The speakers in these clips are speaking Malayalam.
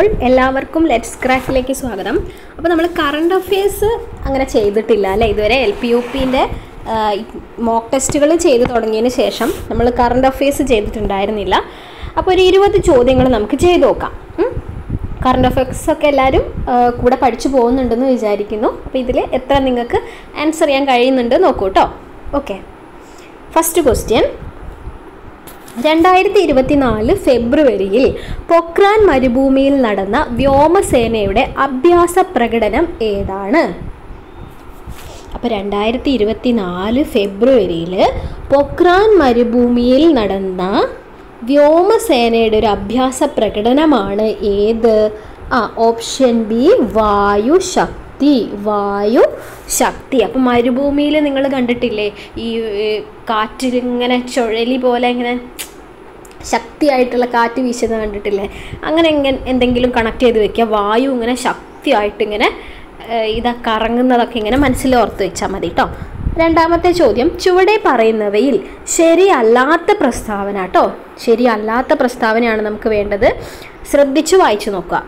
എല്ലാവർക്കും ലെറ്റ്സ് ക്രാക്കിലേക്ക് സ്വാഗതം അപ്പോൾ നമ്മൾ കറണ്ട് അഫയേഴ്സ് അങ്ങനെ ചെയ്തിട്ടില്ല അല്ലേ ഇതുവരെ എൽ പി യു പിൻ്റെ മോക്ക് ടെസ്റ്റുകൾ ചെയ്ത് തുടങ്ങിയതിന് ശേഷം നമ്മൾ കറണ്ട് അഫയേഴ്സ് ചെയ്തിട്ടുണ്ടായിരുന്നില്ല അപ്പോൾ ഒരു ഇരുപത് ചോദ്യങ്ങൾ നമുക്ക് ചെയ്ത് നോക്കാം കറണ്ട് അഫയേഴ്സ് ഒക്കെ എല്ലാവരും ആ, കൂടെ പഠിച്ചു പോകുന്നുണ്ടെന്ന് വിചാരിക്കുന്നു അപ്പോൾ ഇതിൽ എത്ര നിങ്ങൾക്ക് ആൻസർ ചെയ്യാൻ കഴിയുന്നുണ്ട് നോക്കൂ കേട്ടോ ഓക്കെ ഫസ്റ്റ് ക്വസ്റ്റ്യൻ രണ്ടായിരത്തി ഇരുപത്തിനാല് ഫെബ്രുവരിയിൽ പൊക്രാൻ മരുഭൂമിയിൽ നടന്ന വ്യോമസേനയുടെ അഭ്യാസ പ്രകടനം ഏതാണ് അപ്പോൾ രണ്ടായിരത്തി ഇരുപത്തിനാല് ഫെബ്രുവരിയിൽ പൊക്രാൻ മരുഭൂമിയിൽ നടന്ന വ്യോമസേനയുടെ ഒരു അഭ്യാസ പ്രകടനമാണ് ഏത് ആ ഓപ്ഷൻ ബി വായു ശക്തി വായു ശക്തി അപ്പം മരുഭൂമിയിൽ നിങ്ങൾ കണ്ടിട്ടില്ലേ ഈ ഏർ, കാറ്റിലിങ്ങനെ ചുഴലി പോലെ ഇങ്ങനെ ശക്തിയായിട്ടുള്ള കാറ്റ് വീശുന്നത് കണ്ടിട്ടില്ലേ അങ്ങനെ എങ്ങനെ എന്തെങ്കിലും കണക്ട് ചെയ്ത് വെക്കുക വായു ഇങ്ങനെ ശക്തിയായിട്ട് ഇങ്ങനെ ഏഹ്, ഇതാ കറങ്ങുന്നതൊക്കെ ഇങ്ങനെ മനസ്സിൽ ഓർത്ത് വെച്ചാൽ മതി കേട്ടോ രണ്ടാമത്തെ ചോദ്യം ചുവടെ പറയുന്നവയിൽ ശരിയല്ലാത്ത പ്രസ്താവന കേട്ടോ ശരിയല്ലാത്ത പ്രസ്താവനയാണ് നമുക്ക് വേണ്ടത് ശ്രദ്ധിച്ചു വായിച്ചു നോക്കുക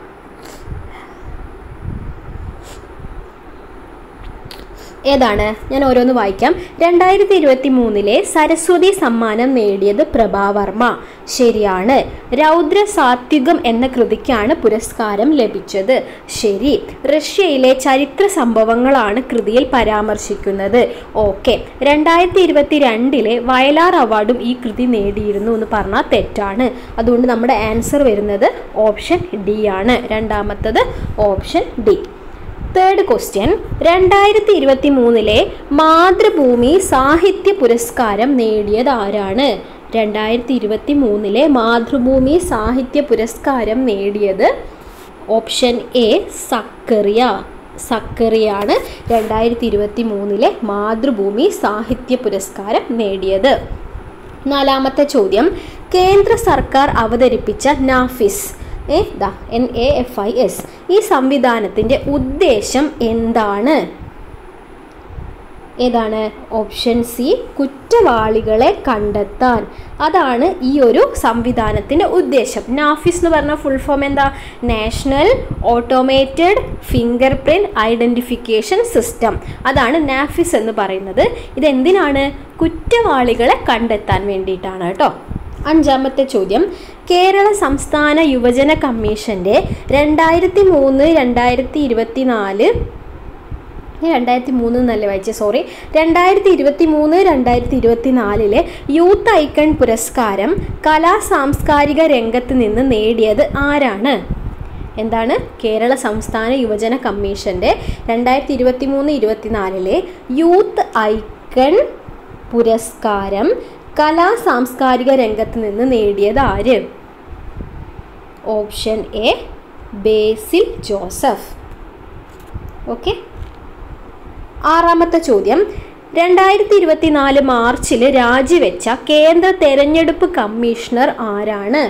ഏതാണ് ഞാൻ ഓരോന്ന് വായിക്കാം രണ്ടായിരത്തി ഇരുപത്തി മൂന്നിലെ സരസ്വതി സമ്മാനം നേടിയത് പ്രഭാവർമ്മ ശരിയാണ് രൗദ്ര സാത്വികം എന്ന കൃതിക്കാണ് പുരസ്കാരം ലഭിച്ചത് ശരി റഷ്യയിലെ ചരിത്ര സംഭവങ്ങളാണ് കൃതിയിൽ പരാമർശിക്കുന്നത് ഓക്കെ രണ്ടായിരത്തി ഇരുപത്തി രണ്ടിലെ വയലാർ അവാർഡും ഈ കൃതി നേടിയിരുന്നു എന്ന് പറഞ്ഞാൽ തെറ്റാണ് അതുകൊണ്ട് നമ്മുടെ ആൻസർ വരുന്നത് ഓപ്ഷൻ ഡി ആണ് രണ്ടാമത്തത് ഓപ്ഷൻ ഡി തേർഡ് ക്വസ്റ്റ്യൻ രണ്ടായിരത്തി ഇരുപത്തി മൂന്നിലെ മാതൃഭൂമി സാഹിത്യ പുരസ്കാരം നേടിയത് ആരാണ് രണ്ടായിരത്തി ഇരുപത്തി മൂന്നിലെ മാതൃഭൂമി സാഹിത്യ പുരസ്കാരം നേടിയത് ഓപ്ഷൻ എ സക്കറിയ സക്കറിയാണ് രണ്ടായിരത്തി ഇരുപത്തി മൂന്നിലെ മാതൃഭൂമി സാഹിത്യ പുരസ്കാരം നേടിയത് നാലാമത്തെ ചോദ്യം കേന്ദ്ര സർക്കാർ അവതരിപ്പിച്ച നാഫിസ് ഏ ദാ N A F I S ഈ സംവിധാനത്തിൻ്റെ ഉദ്ദേശം എന്താണ് ഏതാണ് ഓപ്ഷൻ സി കുറ്റവാളികളെ കണ്ടെത്താൻ അതാണ് ഈ ഒരു സംവിധാനത്തിൻ്റെ ഉദ്ദേശം നാഫിസ് എന്ന് പറഞ്ഞ ഫുൾ ഫോം എന്താ national automated fingerprint identification system അതാണ് നാഫിസ് എന്ന് പറയുന്നത് ഇതെന്തിനാണ് കുറ്റവാളികളെ കണ്ടെത്താൻ വേണ്ടിയിട്ടാണ് കേട്ടോ അഞ്ചാമത്തെ ചോദ്യം കേരള സംസ്ഥാന യുവജന കമ്മീഷൻ്റെ രണ്ടായിരത്തി മൂന്ന് രണ്ടായിരത്തി ഇരുപത്തി നാല് ഞാൻ രണ്ടായിരത്തി മൂന്ന് എന്നല്ലേ വായിച്ചത് സോറി രണ്ടായിരത്തി ഇരുപത്തി മൂന്ന് രണ്ടായിരത്തി ഇരുപത്തി നാലിലെ യൂത്ത് ഐക്കൺ പുരസ്കാരം കലാ സാംസ്കാരിക രംഗത്ത് നിന്ന് നേടിയത് ആരാണ് എന്താണ് കേരള സംസ്ഥാന യുവജന കമ്മീഷൻ്റെ രണ്ടായിരത്തി ഇരുപത്തി മൂന്ന് ഇരുപത്തിനാലിലെ യൂത്ത് ഐക്കൺ പുരസ്കാരം കലാ സാംസ്കാരിക രംഗത്ത് നിന്ന് നേടിയത് ആര് option A Basil Joseph okay ആറാമത്തെ ചോദ്യം രണ്ടായിരത്തി ഇരുപത്തിനാല് മാർച്ചിൽ രാജിവെച്ച കേന്ദ്ര തെരഞ്ഞെടുപ്പ് കമ്മീഷണർ ആരാണ്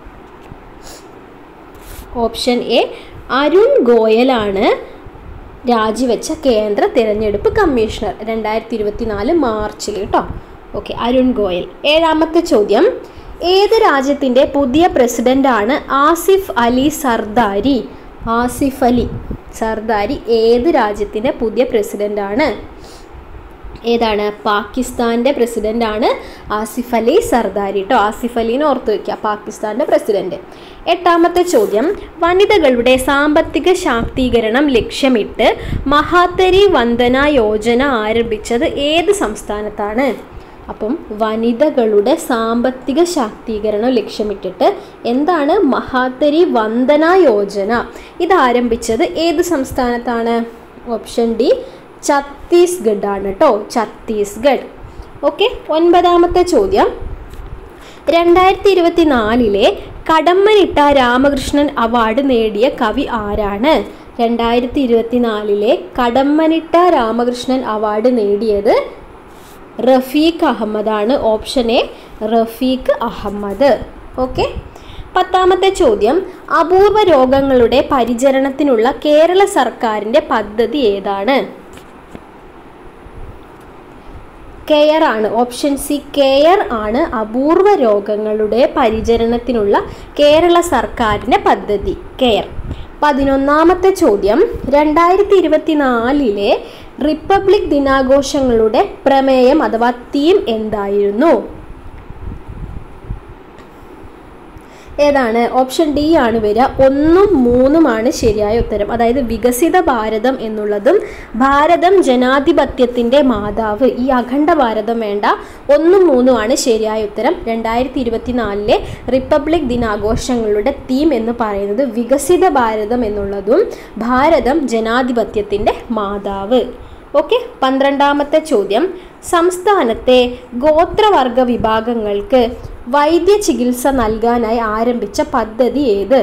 ഓപ്ഷൻ എ അരുൺ ഗോയലാണ് രാജിവെച്ച കേന്ദ്ര തിരഞ്ഞെടുപ്പ് കമ്മീഷണർ രണ്ടായിരത്തി ഇരുപത്തിനാല് മാർച്ചിൽ കേട്ടോ ഓക്കെ അരുൺ ഗോയൽ ഏഴാമത്തെ ചോദ്യം ഏത് രാജ്യത്തിൻ്റെ പുതിയ പ്രസിഡൻ്റാണ് ആസിഫ് അലി സർദാരി ആസിഫ് അലി സർദാരി ഏത് രാജ്യത്തിൻ്റെ പുതിയ പ്രസിഡൻ്റാണ് ഏതാണ് പാകിസ്ഥാൻ്റെ പ്രസിഡൻ്റാണ് ആസിഫ് അലി സർദാരി കേട്ടോ ആസിഫ് അലീനെ ഓർത്ത് വയ്ക്കുക പാകിസ്ഥാൻ്റെ പ്രസിഡന്റ് എട്ടാമത്തെ ചോദ്യം വനിതകളുടെ സാമ്പത്തിക ശാക്തീകരണം ലക്ഷ്യമിട്ട് മഹാത്തരി വന്ദന യോജന ആരംഭിച്ചത് ഏത് സംസ്ഥാനത്താണ് അപ്പം വനിതകളുടെ സാമ്പത്തിക ശാക്തീകരണം ലക്ഷ്യമിട്ടിട്ട് എന്താണ് മഹാത്തരി വന്ദന യോജന ഇത് ആരംഭിച്ചത് ഏത് സംസ്ഥാനത്താണ് ഓപ്ഷൻ ഡി ഛത്തീസ്ഗഡ് ആണ് കേട്ടോ ഛത്തീസ്ഗഡ് ഓക്കെ ഒൻപതാമത്തെ ചോദ്യം രണ്ടായിരത്തി ഇരുപത്തി നാലിലെ കടമ്മനിട്ട രാമകൃഷ്ണൻ അവാർഡ് നേടിയ കവി ആരാണ് രണ്ടായിരത്തി ഇരുപത്തിനാലിലെ കടമ്മനിട്ട രാമകൃഷ്ണൻ അവാർഡ് നേടിയത് റഫീഖ് അഹമ്മദാണ് option A Rafeeq Ahmed okay പത്താമത്തെ ചോദ്യം അപൂർവ രോഗങ്ങളുടെ പരിചരണത്തിനുള്ള കേരള സർക്കാരിൻ്റെ പദ്ധതി ഏതാണ് കെയർ ആണ് ഓപ്ഷൻ സി കെയർ ആണ് അപൂർവ രോഗങ്ങളുടെ പരിചരണത്തിനുള്ള കേരള സർക്കാരിൻ്റെ പദ്ധതി കെയർ പതിനൊന്നാമത്തെ ചോദ്യം രണ്ടായിരത്തി ഇരുപത്തിനാലിലെ റിപ്പബ്ലിക് ദിനാഘോഷങ്ങളുടെ പ്രമേയം അഥവാ തീം എന്തായിരുന്നു ഏതാണ് ഓപ്ഷൻ ഡി ആണ് വരിക ഒന്നും മൂന്നുമാണ് ശരിയായ ഉത്തരം അതായത് വികസിത ഭാരതം എന്നുള്ളതും ഭാരതം ജനാധിപത്യത്തിൻ്റെ മാതാവ് ഈ അഖണ്ഡ ഭാരതം വേണ്ട ഒന്നും മൂന്നുമാണ് ശരിയായ ഉത്തരം രണ്ടായിരത്തി ഇരുപത്തിനാലിലെ റിപ്പബ്ലിക് ദിനാഘോഷങ്ങളുടെ തീം എന്ന് പറയുന്നത് വികസിത ഭാരതം എന്നുള്ളതും ഭാരതം ജനാധിപത്യത്തിൻ്റെ മാതാവ് ഓക്കെ പന്ത്രണ്ടാമത്തെ ചോദ്യം സംസ്ഥാനത്തെ ഗോത്രവർഗ വിഭാഗങ്ങൾക്ക് വൈദ്യ ചികിത്സ നൽകാനായി ആരംഭിച്ച പദ്ധതി ഏത്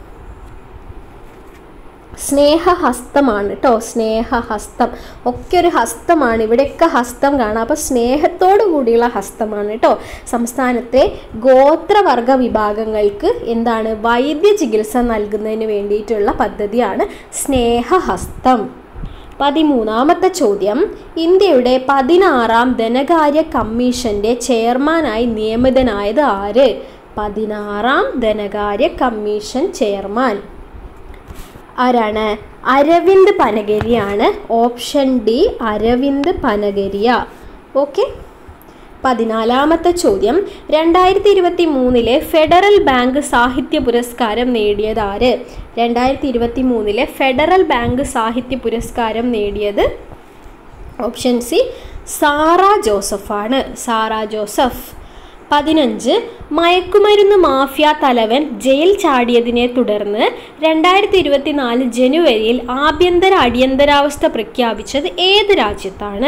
സ്നേഹഹസ്തമാണ് കേട്ടോ സ്നേഹഹസ്തം ഒക്കെ ഒരു ഹസ്തമാണ് ഇവിടെയൊക്കെ ഹസ്തം കാണാം അപ്പോൾ സ്നേഹത്തോടു കൂടിയുള്ള ഹസ്തമാണ് കേട്ടോ സംസ്ഥാനത്തെ ഗോത്രവർഗ വിഭാഗങ്ങൾക്ക് എന്താണ് വൈദ്യ ചികിത്സ നൽകുന്നതിന് വേണ്ടിയിട്ടുള്ള പദ്ധതിയാണ് സ്നേഹഹസ്തം പതിമൂന്നാമത്തെ ചോദ്യം ഇന്ത്യയുടെ പതിനാറാം ധനകാര്യ കമ്മീഷന്റെ ചെയർമാനായി നിയമിതനായത് ആര് പതിനാറാം ധനകാര്യ കമ്മീഷൻ ചെയർമാൻ ആരാണ് അരവിന്ദ് പനഗരിയാണ് option D Arvind Panagariya okay പതിനാലാമത്തെ ചോദ്യം രണ്ടായിരത്തി ഇരുപത്തി മൂന്നിലെ ഫെഡറൽ ബാങ്ക് സാഹിത്യ പുരസ്കാരം നേടിയത് ആര് രണ്ടായിരത്തി ഇരുപത്തി മൂന്നിലെ ഫെഡറൽ ബാങ്ക് സാഹിത്യ പുരസ്കാരം നേടിയത് ഓപ്ഷൻ സി സാറ ജോസഫാണ് സാറ ജോസഫ് പതിനഞ്ച് മയക്കുമരുന്ന് മാഫിയ തലവൻ ജയിൽ ചാടിയതിനെ തുടർന്ന് രണ്ടായിരത്തി ഇരുപത്തിനാല് ജനുവരിയിൽ ആഭ്യന്തര അടിയന്തരാവസ്ഥ പ്രഖ്യാപിച്ചത് ഏത് രാജ്യത്താണ്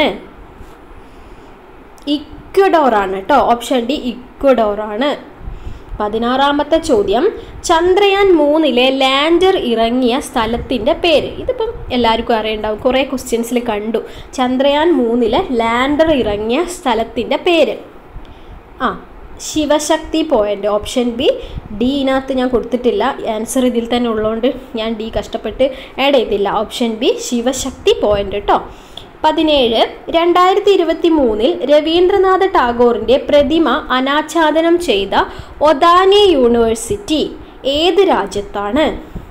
ഇക്വഡോർ ആണ് കേട്ടോ ഓപ്ഷൻ ഡി ഇക്വഡോർ ആണ് പതിനാറാമത്തെ ചോദ്യം ചന്ദ്രയാൻ മൂന്നിലെ ലാൻഡർ ഇറങ്ങിയ സ്ഥലത്തിൻ്റെ പേര് ഇതിപ്പം എല്ലാവർക്കും അറിയണ്ടാവും കുറേ ക്വസ്റ്റ്യൻസിൽ കണ്ടു ചന്ദ്രയാൻ മൂന്നിലെ ലാൻഡർ ഇറങ്ങിയ സ്ഥലത്തിൻ്റെ പേര് ആ ശിവശക്തി പോയിൻ്റ് ഓപ്ഷൻ ബി ഡിനകത്ത് ഞാൻ കൊടുത്തിട്ടില്ല ആൻസർ ഇതിൽ തന്നെ ഉള്ളതുകൊണ്ട് ഞാൻ ഡി കഷ്ടപ്പെട്ട് ആഡ് ചെയ്തില്ല ഓപ്ഷൻ ബി ശിവശക്തി പോയിൻ്റ് കേട്ടോ പതിനേഴ് രണ്ടായിരത്തി ഇരുപത്തി മൂന്നിൽ രവീന്ദ്രനാഥ ടാഗോറിൻ്റെ പ്രതിമ അനാച്ഛാദനം ചെയ്ത ഒദാനെ യൂണിവേഴ്സിറ്റി ഏത് രാജ്യത്താണ്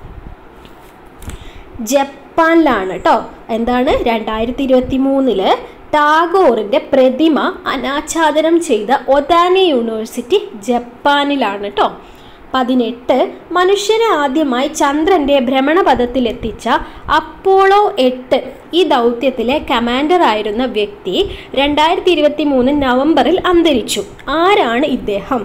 ജപ്പാനിലാണ് കേട്ടോ എന്താണ് രണ്ടായിരത്തി ഇരുപത്തി മൂന്നില് ടാഗോറിൻ്റെ പ്രതിമ അനാച്ഛാദനം ചെയ്ത ഒദാനെ യൂണിവേഴ്സിറ്റി ജപ്പാനിലാണ് കേട്ടോ പതിനെട്ട് മനുഷ്യനെ ആദ്യമായി ചന്ദ്രൻ്റെ ഭ്രമണപഥത്തിലെത്തിച്ച അപ്പോളോ എട്ട് ഈ ദൗത്യത്തിലെ കമാൻഡർ ആയിരുന്ന വ്യക്തി രണ്ടായിരത്തി ഇരുപത്തി മൂന്ന് നവംബറിൽ അന്തരിച്ചു ആരാണ് ഇദ്ദേഹം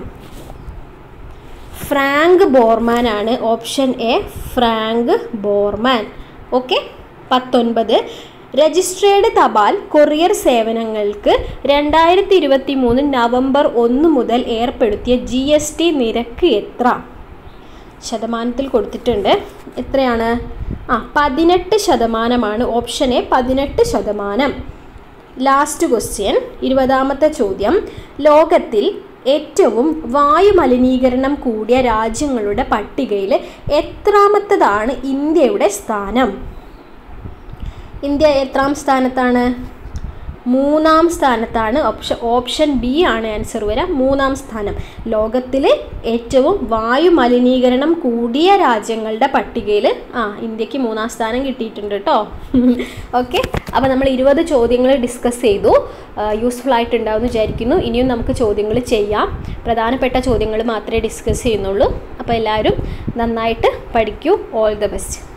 ഫ്രാങ്ക് ബോർമാൻ ആണ് option A Frank Borman okay പത്തൊൻപത് രജിസ്ട്രേഡ് തപാൽ കൊറിയർ സേവനങ്ങൾക്ക് രണ്ടായിരത്തി ഇരുപത്തി മൂന്ന് നവംബർ ഒന്ന് മുതൽ ഏർപ്പെടുത്തിയ ജി എസ് ടി നിരക്ക് എത്ര ശതമാനത്തിൽ കൊടുത്തിട്ടുണ്ട് എത്രയാണ് ആ പതിനെട്ട് ശതമാനമാണ് ഓപ്ഷൻ എ പതിനെട്ട് ശതമാനം ലാസ്റ്റ് ക്വസ്റ്റ്യൻ ഇരുപതാമത്തെ ചോദ്യം ലോകത്തിൽ ഏറ്റവും വായു മലിനീകരണം കൂടിയ രാജ്യങ്ങളുടെ പട്ടികയിൽ എത്രാമത്തതാണ് ഇന്ത്യയുടെ സ്ഥാനം ഇന്ത്യ എത്രാം സ്ഥാനത്താണ് മൂന്നാം സ്ഥാനത്താണ് ഓപ്ഷൻ ഓപ്ഷൻ ബി ആണ് ആൻസർ വരിക മൂന്നാം സ്ഥാനം ലോകത്തിൽ ഏറ്റവും വായു മലിനീകരണം കൂടിയ രാജ്യങ്ങളുടെ പട്ടികയിൽ ആ ഇന്ത്യക്ക് മൂന്നാം സ്ഥാനം കിട്ടിയിട്ടുണ്ട് കേട്ടോ ഓക്കെ അപ്പോൾ നമ്മൾ ഇരുപത് ചോദ്യങ്ങൾ ഡിസ്കസ് ചെയ്തു യൂസ്ഫുൾ ആയിട്ടുണ്ടാവും വിചാരിക്കുന്നു ഇനിയും നമുക്ക് ചോദ്യങ്ങൾ ചെയ്യാം പ്രധാനപ്പെട്ട ചോദ്യങ്ങൾ മാത്രമേ ഡിസ്കസ് ചെയ്യുന്നുള്ളൂ അപ്പോൾ എല്ലാവരും നന്നായിട്ട് പഠിക്കൂ ഓൾ ദ ബെസ്റ്റ്